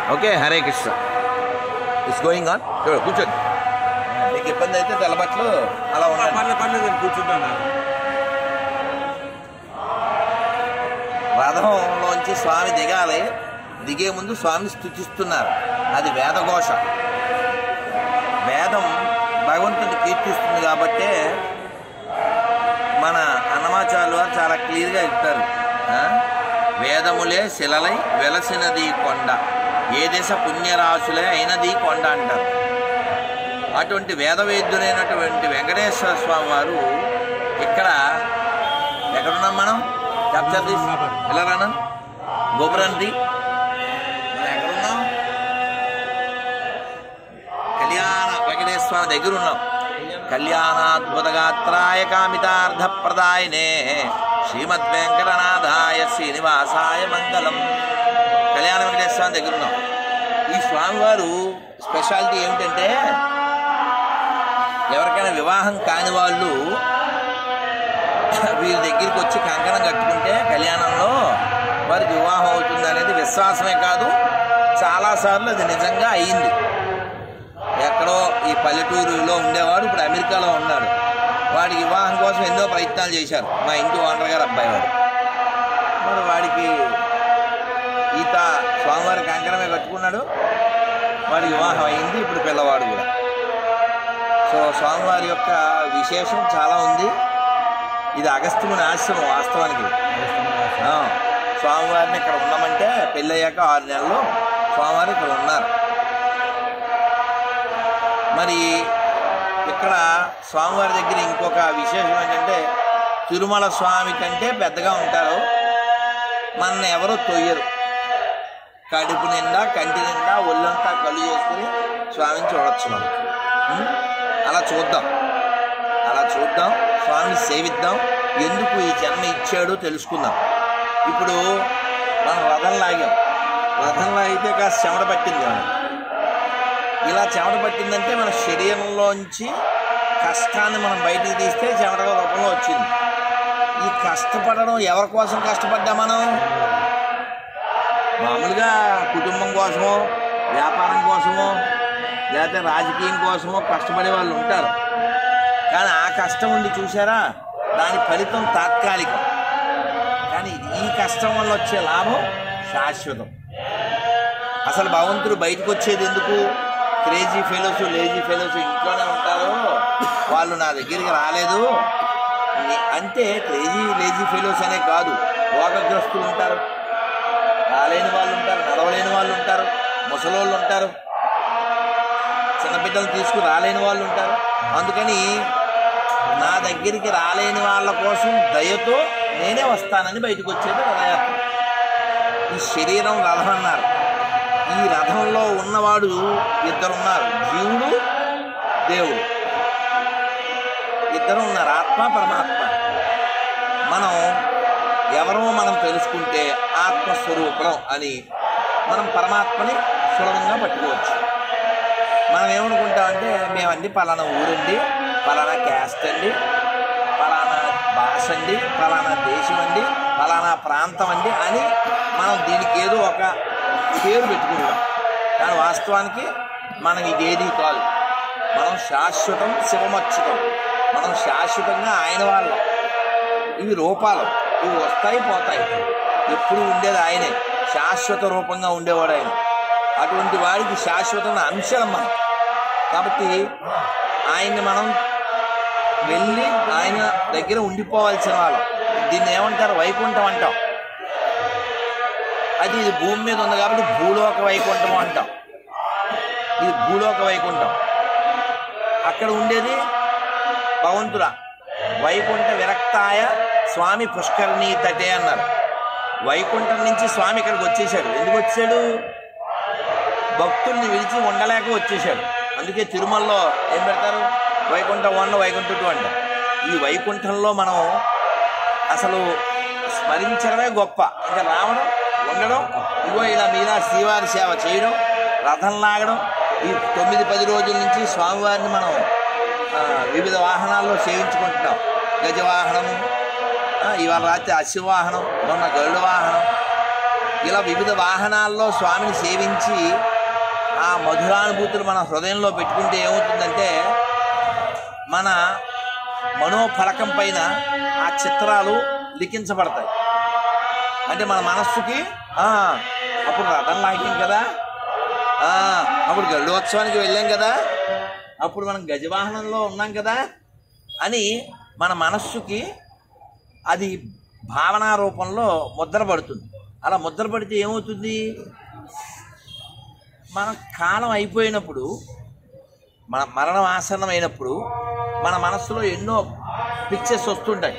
Okay Hare Krishna it's going on కూర్చోండి మీకు ఇబ్బంది అయితే తెల్లబట్లు అలా ఉండండి పర్లేదు పర్లేదు నేను కూర్చుంటాను రథంలోంచి స్వామి దిగాలి దిగే ముందు స్వామిని స్థుతిస్తున్నారు అది వేదఘోష వేదం భగవంతుని కీర్తిస్తుంది కాబట్టే మన అన్నమాచార్యులు వారు చాలా క్లియర్గా చెప్తారు ఆ? వేదములే శిలలై వెలసినది కొండ ఏ దేశ పుణ్యరాశులే అయినది కొండ అంటారు అటువంటి వేదవేద్యులైనటువంటి వెంకటేశ్వర స్వామి వారు ఇక్కడ ఎక్కడున్నాం మనం క్యాప్చర్ తీసి ఇలా రానా గోపురానికి మనం ఎక్కడున్నాం కళ్యాణ వెంకటేశ్వర స్వామి దగ్గర ఉన్నాం కళ్యాణాద్భుతగాత్రాయ కామితార్థప్రదాయనే శ్రీమద్ వెంకటనాథాయ శ్రీనివాసాయ మంగళం కళ్యాణ వెంకటేశ్వర స్వామి దగ్గర ఉన్నాం ఈ స్వామివారు స్పెషాలిటీ ఏమిటంటే ఎవరికైనా వివాహం కాని వాళ్ళు వీరి దగ్గరికి వచ్చి కంకణం కట్టుకుంటే కళ్యాణంలో వారికి వివాహం అవుతుంది అనేది విశ్వాసమే కాదు చాలాసార్లు అది నిజంగా అయింది ఎక్కడో ఈ పల్లెటూరులో ఉండేవాడు ఇప్పుడు అమెరికాలో ఉన్నాడు వాడికి వివాహం కోసం ఎన్నో ప్రయత్నాలు చేశారు మా ఇంటి ఓనర్ గారు అబ్బాయి వాడు మరి వాడికి ఈత స్వామివారి కంకణమే కట్టుకున్నాడు వాడికి వివాహం అయింది ఇప్పుడు పిల్లవాడు కూడా సో స్వామివారి యొక్క విశేషం చాలా ఉంది ఇది అగస్త్యముని ఆశ్రమం వాస్తవానికి ఆ, స్వామివారిని ఇక్కడ ఉన్నామంటే పెళ్ళయ్యాక ఆరు నెలలు స్వామివారు ఇక్కడ ఉన్నారు మరి ఇక్కడ స్వామివారి దగ్గర ఇంకొక విశేషం ఏంటంటే తిరుమల స్వామి కంటే పెద్దగా ఉంటారు మన ఎవరు తొయ్యరు కడుపు నిండా కంటి నిండా ఒళ్ళంతా కళ్ళు చేసుకుని స్వామిని చూడొచ్చు మనం ఉం? అలా చూద్దాం అలా చూద్దాం స్వామిని సేవిద్దాం ఎందుకు ఈ జన్మ ఇచ్చాడో తెలుసుకుందాం ఇప్పుడు మనం రథం లాగాం రథం లాగితే కాస్త చెమట పట్టింది మనం ఇలా చెమట పట్టిందంటే మన శరీరంలోంచి కష్టాన్ని మనం బయటికి తీస్తే చెమట రూపంలో వచ్చింది ఈ కష్టపడడం ఎవరి కోసం కష్టపడ్డా మనం మామూలుగా కుటుంబం కోసమో వ్యాపారం కోసమో లేకపోతే రాజకీయం కోసమో కష్టపడే వాళ్ళు ఉంటారు కానీ ఆ కష్టం ఉండి చూసారా దాని ఫలితం తాత్కాలికం కానీ ఈ కష్టం వల్ల వచ్చే లాభం శాశ్వతం అసలు భగవంతుడు బయటకు వచ్చేది ఎందుకు క్రేజీ ఫెలోస్ లేజీ ఫెలోస్ ఇంట్లోనే ఉంటారు వాళ్ళు నా దగ్గరికి రాలేదు ని- అంటే క్రేజీ లేజీ ఫెలోస్ అనే కాదు రోగగ్రస్తులు ఉంటారు రాలేని వాళ్ళు ఉంటారు నడవలేని వాళ్ళు ఉంటారు ముసలోళ్ళు ఉంటారు చిన్న బిడ్డలు తీసుకుని రాలేని వాళ్ళు ఉంటారు అందుకని నా దగ్గరికి రాలేని వాళ్ళ కోసం దయతో నేనే వస్తానని బయటకు వచ్చేది రథయాత్ర ఈ శరీరం రథం అన్నారు ఈ రథంలో ఉన్నవాడు ఇద్దరున్నారు జీవుడు దేవుడు ఇద్దరు ఉన్నారు ఆత్మ పరమాత్మ మనం ఎవరో మనం తెలుసుకుంటే ఆత్మస్వరూపం అని మనం పరమాత్మని సులభంగా పట్టుకోవచ్చు మనం ఏమనుకుంటామంటే మేమండి పలానా ఊరండి పలానా క్యాస్ట్ అండి పలానా భాష అండి పలానా దేశం అండి పలానా ప్రాంతం అండి అని మనం దీనికి ఏదో ఒక పేరు పెట్టుకుంటాం కానీ వాస్తవానికి మనం ఇదేది కాదు మనం శాశ్వతం శివమచ్యుతం మనం శాశ్వతంగా ఆయన వాళ్ళం ఇవి రూపాలు ఇవి వస్తాయి పోతాయి ఎప్పుడు ఉండేది ఆయనే శాశ్వత రూపంగా ఉండేవాడు ఆయన అటువంటి వాడికి శాశ్వతమైన అంశం మనం కాబట్టి ఆయన్ని మనం వెళ్ళి ఆయన దగ్గర ఉండిపోవాల్సిన వాళ్ళం దీన్ని ఏమంటారు వైకుంఠం అంటాం అది ఇది భూమి మీద ఉంది కాబట్టి భూలోక వైకుంఠం అంటాం ఇది భూలోక వైకుంఠం అక్కడ ఉండేది భగవంతుడా వైకుంఠ విరక్తాయ స్వామి పుష్కరిణీ తటే అన్నారు వైకుంఠం నుంచి స్వామి ఇక్కడికి వచ్చేసాడు ఎందుకు వచ్చాడు భక్తుల్ని విడిచి ఉండలేక వచ్చేసాడు అందుకే తిరుమలలో ఏం పెడతారు వైకుంఠం వన్ వైకుంఠం టూ అంట ఈ వైకుంఠంలో మనం అసలు స్మరించడమే గొప్ప ఇంకా రావడం ఉండడం ఇగో ఇలా మీరా శ్రీవారి సేవ చేయడం రథం లాగడం ఈ తొమ్మిది పది రోజుల నుంచి స్వామివారిని మనం ఆ, వివిధ వాహనాల్లో సేవించుకుంటున్నాం గజవాహనము ఆ, ఇవాళ రాత్రి అశ్వవాహనం మొన్న గరుడ వాహనం ఇలా వివిధ వాహనాల్లో స్వామిని సేవించి ఆ మధురానుభూతులు మన హృదయంలో పెట్టుకుంటే ఏమవుతుందంటే మన మనోఫలకం పైన ఆ చిత్రాలు లిఖించబడతాయి అంటే మన మనస్సుకి ఆ, అప్పుడు రథం లాగాం కదా ఆ, అప్పుడు గరుడోత్సవానికి వెళ్ళాం కదా అప్పుడు మనం గజవాహనంలో ఉన్నాం కదా అని మన మనస్సుకి అది భావనా రూపంలో ముద్ర పడుతుంది అలా ముద్ర పడితే ఏమవుతుంది మన కాలం అయిపోయినప్పుడు మన మరణం ఆసన్నం అయినప్పుడు మన మనసులో ఎన్నో పిక్చర్స్ వస్తుంటాయి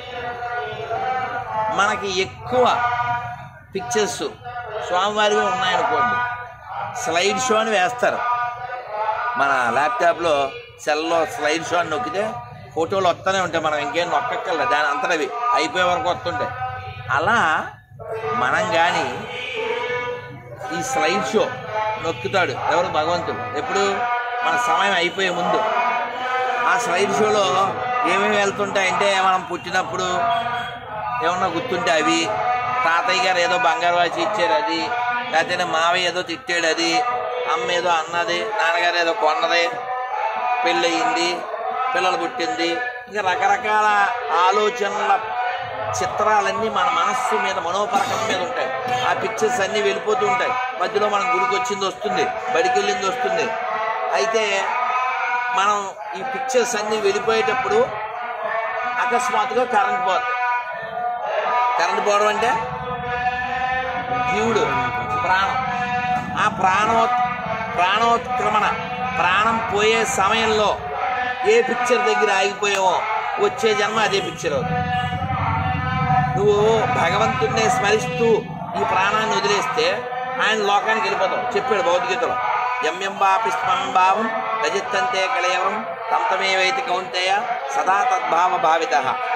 మనకి ఎక్కువ పిక్చర్స్ స్వామివారివి ఉన్నాయనుకోండి స్లైడ్ షో అని వేస్తారు మన ల్యాప్టాప్లో సెల్లో స్లైడ్ షో అని నొక్కితే ఫోటోలు వస్తూనే ఉంటాయి మనం ఇంకేం నొక్కక్కర్లే దాని అంతటా అవి అయిపోయే వరకు వస్తుంటాయి అలా మనం కానీ ఈ స్లైడ్ షో నొక్కుతాడు ఎవరు భగవంతుడు ఎప్పుడు మన సమయం అయిపోయే ముందు ఆ స్లైడ్ షోలో ఏమేమి వెళ్తుంటాయంటే మనం పుట్టినప్పుడు ఏమన్నా గుర్తుంటే అవి తాతయ్య గారు ఏదో బంగారు వాచి ఇచ్చారు అది లేకపోతే మావయ్య ఏదో తిట్టాడు అది అమ్మ ఏదో అన్నది నాన్నగారు ఏదో కొన్నది పెళ్ళయింది పిల్లలు పుట్టింది ఇంకా రకరకాల ఆలోచనల చిత్రాలన్నీ మన మనస్సు మీద మనోపరకం మీద ఉంటాయి ఆ పిక్చర్స్ అన్నీ వెళ్ళిపోతూ ఉంటాయి మధ్యలో మనం గుడికి వచ్చింది వస్తుంది బడికి వెళ్ళింది వస్తుంది అయితే మనం ఈ పిక్చర్స్ అన్నీ వెళ్ళిపోయేటప్పుడు అకస్మాత్తుగా కరెంట్ పోతుంది కరెంట్ పోవడం అంటే జీవుడు ప్రాణం ఆ ప్రాణో ప్రాణోత్క్రమణ ప్రాణం పోయే సమయంలో ఏ పిక్చర్ దగ్గర ఆగిపోయావో వచ్చే జన్మ అదే పిక్చర్ అవుతుంది నువ్వు భగవంతుడిని స్మరిస్తూ ఈ ప్రాణాన్ని వదిలేస్తే ఆయన లోకానికి వెళ్ళిపోతావు చెప్పాడు భగవద్గీతలో ఎమ్యం బాపి స్మం భావం రజిత్తంతే కలయవం తమతమేవైతి కౌంతేయ సదా తద్భావ భావిత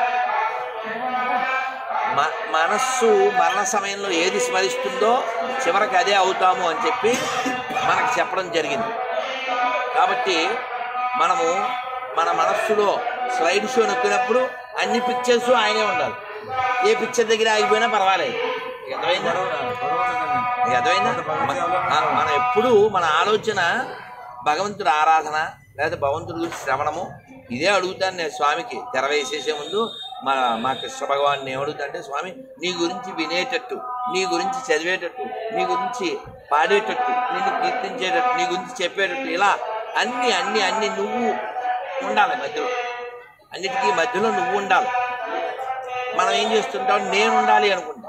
మ- మనస్సు మరణ సమయంలో ఏది స్మరిస్తుందో చివరికి అదే అవుతాము అని చెప్పి మనకు చెప్పడం జరిగింది కాబట్టి మనము మన మనస్సులో స్లైడ్ షో నొక్కినప్పుడు అన్ని పిక్చర్స్ ఆయనే ఉండాలి ఏ పిక్చర్ దగ్గర ఆగిపోయినా పర్వాలేదు ఇక అర్థమైందా ఇక అర్థమైందా మ- ఆ, మనం ఎప్పుడు మన ఆలోచన భగవంతుడి ఆరాధన లేదా భగవంతుడి గురించి శ్రవణము ఇదే అడుగుతాను నేను స్వామికి తెర వేసేసే ముందు మా మా కృష్ణ భగవాన్ ఏమడుగుతా అంటే స్వామి నీ గురించి వినేటట్టు నీ గురించి చదివేటట్టు నీ గురించి పాడేటట్టు నిన్ను కీర్తించేటట్టు నీ గురించి చెప్పేటట్టు ఇలా అన్ని అన్ని అన్ని నువ్వు ఉండాలి మధ్యలో అన్నిటికీ మధ్యలో నువ్వు ఉండాలి మనం ఏం చేస్తుంటాం నేను ఉండాలి అనుకుంటాం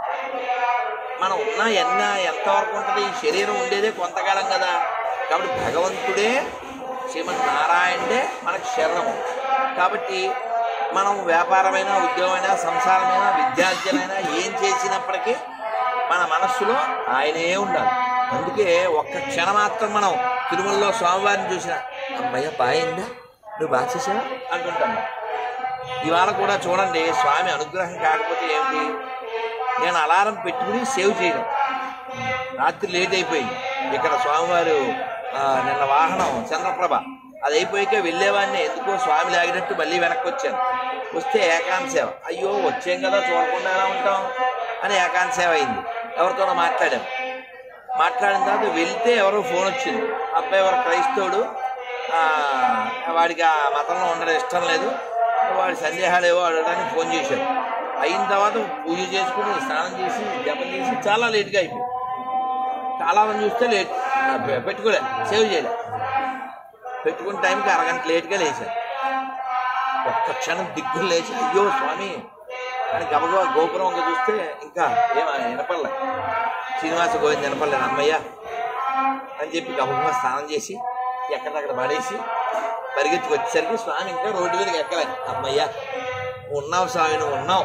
మనం ఉన్నా ఎన్న ఎంతవరకు ఉంటుంది ఈ శరీరం ఉండేదే కొంతకాలం కదా కాబట్టి భగవంతుడే శ్రీమన్ నారాయణుడే మనకు శరణము కాబట్టి మనం వ్యాపారమైనా ఉద్యోగమైనా సంసారమైనా విద్యార్థులైనా ఏం చేసినప్పటికీ మన మనస్సులో ఆయనే ఉండాలి అందుకే ఒక్క క్షణం మాత్రం మనం తిరుమలలో స్వామివారిని చూసిన అమ్మయ్య బాయిందా నువ్వు బాగా చేసావా అంటుంటాం ఇవాళ కూడా చూడండి స్వామి అనుగ్రహం కాకపోతే ఏమిటి నేను అలారం పెట్టుకుని సేవ్ చేయడం రాత్రి లేట్ అయిపోయింది ఇక్కడ స్వామివారు ఆ, నిన్న వాహనం చంద్రప్రభ అది అయిపోయాక వెళ్ళేవాడిని ఎందుకో స్వామి లాగినట్టు మళ్ళీ వెనక్కి వచ్చాను వస్తే ఏకాంత సేవ అయ్యో వచ్చాం కదా చూడకుండా ఎలా ఉంటాం అని ఏకాంత సేవ అయింది ఎవరితోనో మాట్లాడాం మాట్లాడిన తర్వాత వెళ్తే ఎవరో ఫోన్ వచ్చింది అబ్బాయి ఎవరు క్రైస్తవుడు ఆ, వాడికి ఆ మతంలో ఉండడం ఇష్టం లేదు వాడి సందేహాలు ఏవో అడగడానికి ఫోన్ చేశాడు అయిన తర్వాత పూజ చేసుకుని స్నానం చేసి జపం చేసి చాలా లేట్గా అయిపోయింది చాలా మంది చూస్తే లేట్ ఆ, పె- పెట్టుకోలే సేవ్ చేయలే పెట్టుకున్న టైంకి అరగంట లేట్గా లేచాను ఒక్క క్షణం దిగ్గులు లేచి అయ్యో స్వామి అని గబగబా గోపురం వంక చూస్తే ఇంకా ఏం వినపడలే శ్రీనివాస గోవింద వినపడలేదు అమ్మయ్య అని చెప్పి గబగబా స్నానం చేసి ఎక్కడక్కడ పడేసి పరిగెత్తుకు వచ్చేసరికి స్వామి ఇంకా రోడ్డు మీదకి ఎక్కలే అమ్మయ్య ఉన్నావు స్వామి నువ్వు ఉన్నావు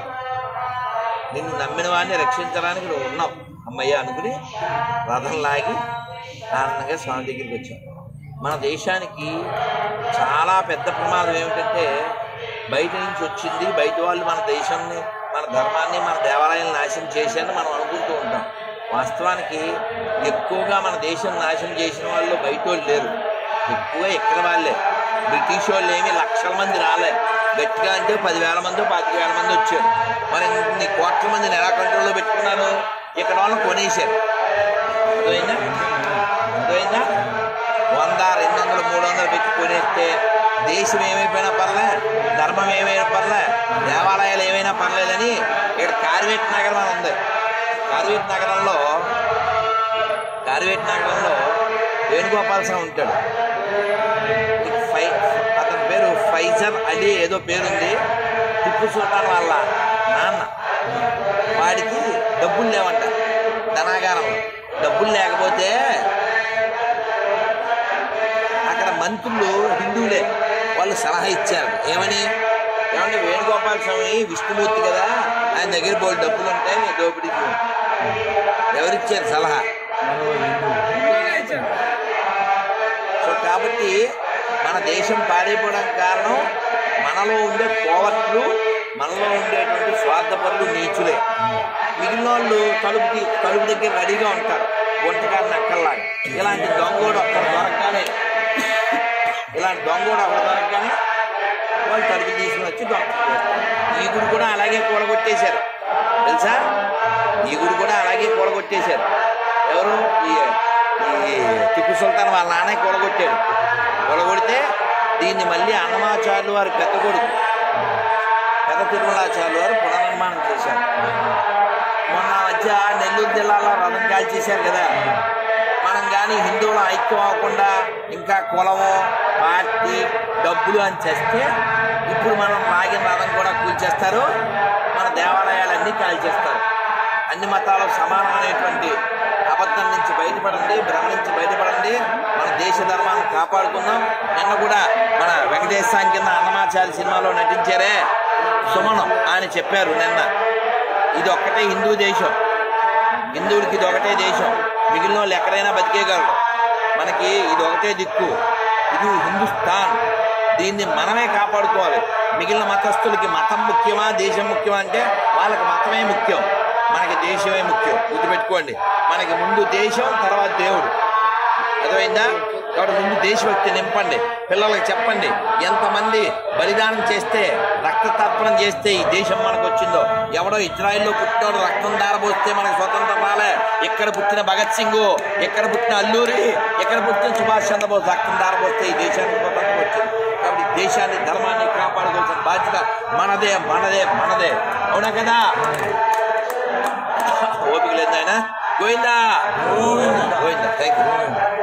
నిన్ను నమ్మిన వాడిని రక్షించడానికి నువ్వు ఉన్నావు అమ్మయ్య అనుకుని రథం లాగి ఆనందంగా స్వామి దగ్గరికి వచ్చాం మన దేశానికి చాలా పెద్ద ప్రమాదం ఏమిటంటే బయట నుంచి వచ్చింది బయట వాళ్ళు మన దేశాన్ని మన ధర్మాన్ని మన దేవాలయాన్ని నాశనం చేశారని మనం అనుకుంటూ ఉంటాం వాస్తవానికి ఎక్కువగా మన దేశం నాశనం చేసిన వాళ్ళు బయట వాళ్ళు లేరు ఎక్కువగా ఇక్కడ వాళ్ళే బ్రిటిష్ వాళ్ళు ఏమి లక్షల మంది రాలే గట్టిగా అంటే పదివేల మంది పాతిక వేల మంది వచ్చారు మరి ఇన్ని కోట్ల మందిని ఎలా కంట్రోల్లో పెట్టుకున్నారు ఇక్కడ వాళ్ళు కొనేశారు అర్థమైందా అర్థమైందా వంద రెండు వందలు మూడు వందలు పెట్టి కొనేస్తే దేశం ఏమైపోయినా పర్లే ధర్మం ఏమైనా పర్లే దేవాలయాలు ఏమైనా పర్లేదని ఇక్కడ కార్వేట్ నగరం అని ఉంది కార్వేట్ నగరంలో కార్వేట్ నగరంలో వేణుగోపాల్ స్వామి ఉంటాడు ఈ ఫై అతని పేరు ఫైజర్ అలీ ఏదో పేరుంది టిప్పు సుల్తాన్ వాళ్ళ నాన్న వాడికి డబ్బులు లేవంట ధనాగారం డబ్బులు లేకపోతే అక్కడ మంత్రులు హిందువులే వాళ్ళు సలహా ఇచ్చారు ఏమని ఏమంటే వేణుగోపాల స్వామి విష్ణుమూర్తి కదా ఆయన దగ్గర బోల్ డబ్బులు ఉంటాయి దోపిడీకి ఎవరిచ్చారు సలహా సో కాబట్టి మన దేశం పాడైపోవడానికి కారణం మనలో ఉండే కోవట్లు మనలో ఉండేటువంటి స్వార్థపరులు నీచులే మిగిలిన వాళ్ళు తలుపు తీ- తలుపు దగ్గర రెడీగా ఉంటారు వంటకాన్ని అక్కర్లాగా ఇలాంటి దొంగోడు అక్కడ దొరకగానే ఇలాంటి దొంగోడు అక్కడ దొరకగానే వాళ్ళు తలుపు తీసుకుని వచ్చి దొంగ ఈ గుడి కూడా అలాగే కూడగొట్టేశారు తెలుసా ఈ గుడి కూడా అలాగే కూడగొట్టేశారు ఎవరు ఈ ఈ టిప్పు సుల్తాన్ వాళ్ళ నాన్న కూడగొట్టాడు కూడగొడితే దీన్ని మళ్ళీ అన్నమాచార్యులు వారి పెద్ద కొడుకు పెద్ద తిరుమలాచార్యులు వారు పునర్నిర్మాణం చేశారు మొన్న మధ్య నెల్లూరు జిల్లాలో రథం కాల్చేశారు కదా మనం కానీ హిందువుల ఐక్యం అవ్వకుండా ఇంకా కులము పార్టీ డబ్బులు అని చేస్తే ఇప్పుడు మనం లాగిన రథం కూడా కూల్చేస్తారు మన దేవాలయాలన్నీ కాల్చేస్తారు అన్ని మతాలు సమానం అనేటువంటి అబద్ధం నుంచి బయటపడండి భ్రమ నుంచి బయటపడండి మన దేశ ధర్మాన్ని కాపాడుకుందాం నిన్న కూడా మన వెంకటేశ్వర కింద అన్నమాచార్య సినిమాలో నటించారే సుమనం ఆయన చెప్పారు నిన్న ఇది ఒక్కటే హిందూ దేశం హిందువులకి ఇది ఒకటే దేశం మిగిలిన వాళ్ళు ఎక్కడైనా బతికేయగలరు మనకి ఇది ఒకటే దిక్కు ఇది హిందుస్థాన్ దీన్ని మనమే కాపాడుకోవాలి మిగిలిన మతస్థులకి మతం ముఖ్యమా దేశం ముఖ్యమా అంటే వాళ్ళకి మతమే ముఖ్యం మనకి దేశమే ముఖ్యం గుర్తుపెట్టుకోండి మనకి ముందు దేశం తర్వాత దేవుడు అర్థమైందా కాబట్టి ముందు దేశభక్తి నింపండి పిల్లలకి చెప్పండి ఎంతమంది బలిదానం చేస్తే రక్త తర్పణం చేస్తే ఈ దేశం మనకు వచ్చిందో ఎవడో ఇజ్రాయిల్లో పుట్టినోడు రక్తం దారబోస్తే మనకు స్వతంత్రం రాలే ఇక్కడ పుట్టిన భగత్ సింగ్ ఇక్కడ పుట్టిన అల్లూరి ఇక్కడ పుట్టిన సుభాష్ చంద్రబోస్ రక్తం దారబోస్తే ఈ దేశానికి స్వతంత్రం వచ్చింది కాబట్టి ఈ దేశాన్ని ధర్మాన్ని కాపాడుకోవాల్సిన బాధ్యత మనదే మనదే మనదే అవునా కదా ఓపిక లేదు ఆయన గోవిందా గోవిందా థ్యాంక్ యూ